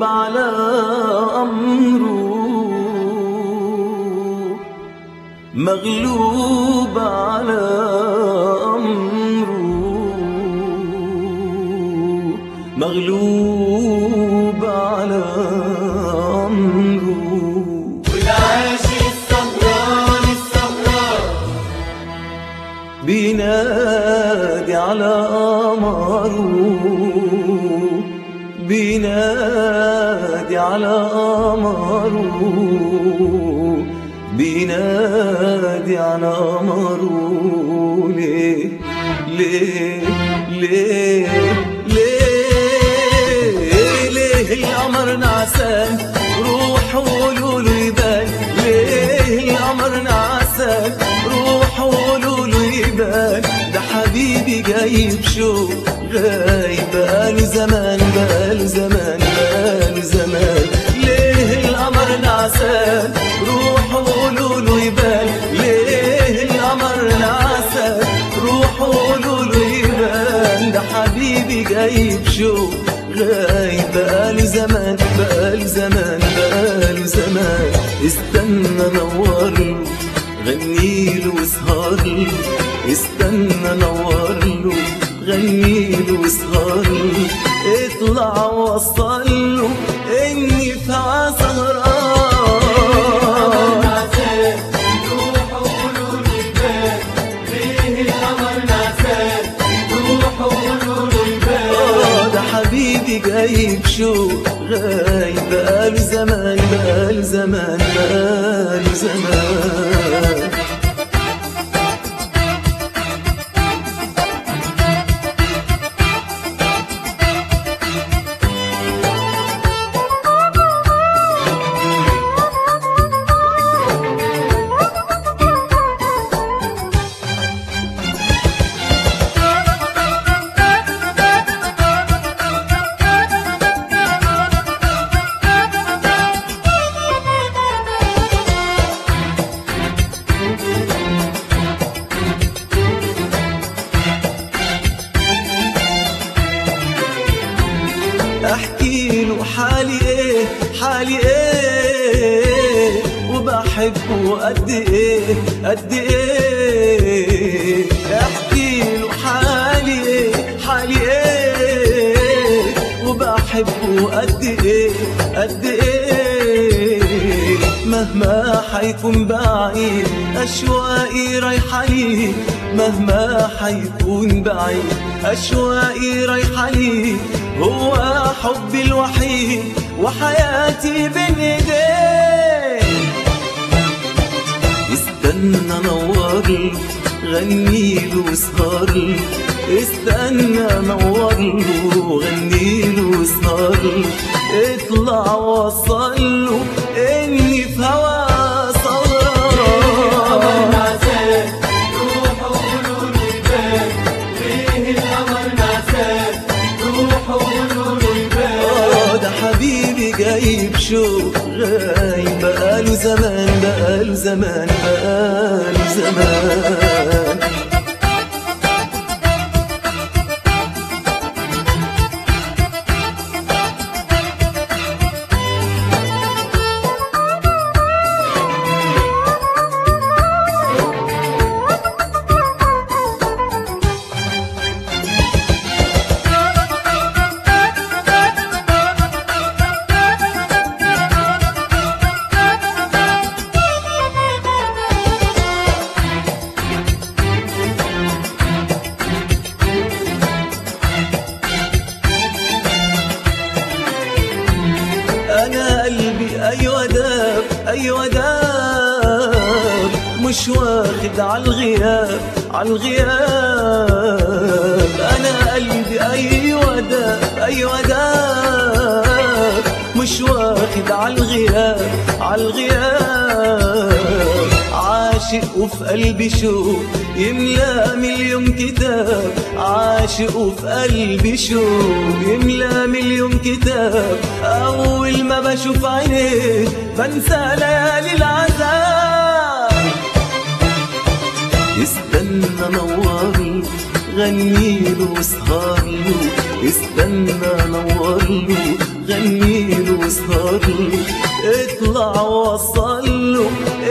مغلوب على أمره مغلوب على أمره مغلوب على أمره والعاشق السهران السهران بينادي على قمره بينادي على قمره بينادي على قمره ليه ليه ليه ليه ليه القمر نعسان روحوا قولوا له يبان ليه القمر نعسان روحوا قولوا له يبان ده حبيبي جاي بشوق غايب بقاله زمان بقاله زمان بقاله زمان ليه القمر نعسان روحوا قولوا له يبان ليه القمر نعسان روحوا قولوا له يبان ده حبيبي جاي بشوق غايب بقاله زمان بقاله زمان بقاله زمان استنى نور له غني له واسهر له استنى نور له غني له واسهر له اطلع وصل له اني في سهران نعسان روحوا قولوا له يبان ليه القمر نعسان روحوا قولوا له يبان آه ده حبيبي جاي بشوق غايب بقاله زمان بقاله زمان بقاله زمان احكي له حالي ايه حالي ايه وبحبه قد ايه قد ايه احكي له حالي ايه حالي ايه وبحبه قد ايه قد ايه مهما حيكون بعيد أشواقي رايحة ليه مهما حيكون بعيد أشواقي رايحة ليه هو حبي الوحيد وحياتي بين ايديه استنى نور له غني له واسهر له استنى نور له غني له واسهر له اطلع وصل له اني في هوا القمر صغران نعسان روحوا قولوا له يبان ليه القمر نعسان روحوا قولوا له يبان آه ده حبيبي جاي بشوق غايب بقاله زمان بقاله زمان بقاله زمان انا قلبي ايوه داب ايوه داب مش واخد عالغياب عالغياب انا قلبي ايوه داب ايوه داب مش واخد عالغياب عالغياب عاشق وفي قلبي شوق يملى مليون كتاب عاشق وفي قلبي شوق يملى مليون كتاب أول ما بشوف عينيه بنسى ليالي العذاب استنى نور له غني له واسهر له استنى نور له غني له واسهر له اطلع وصل له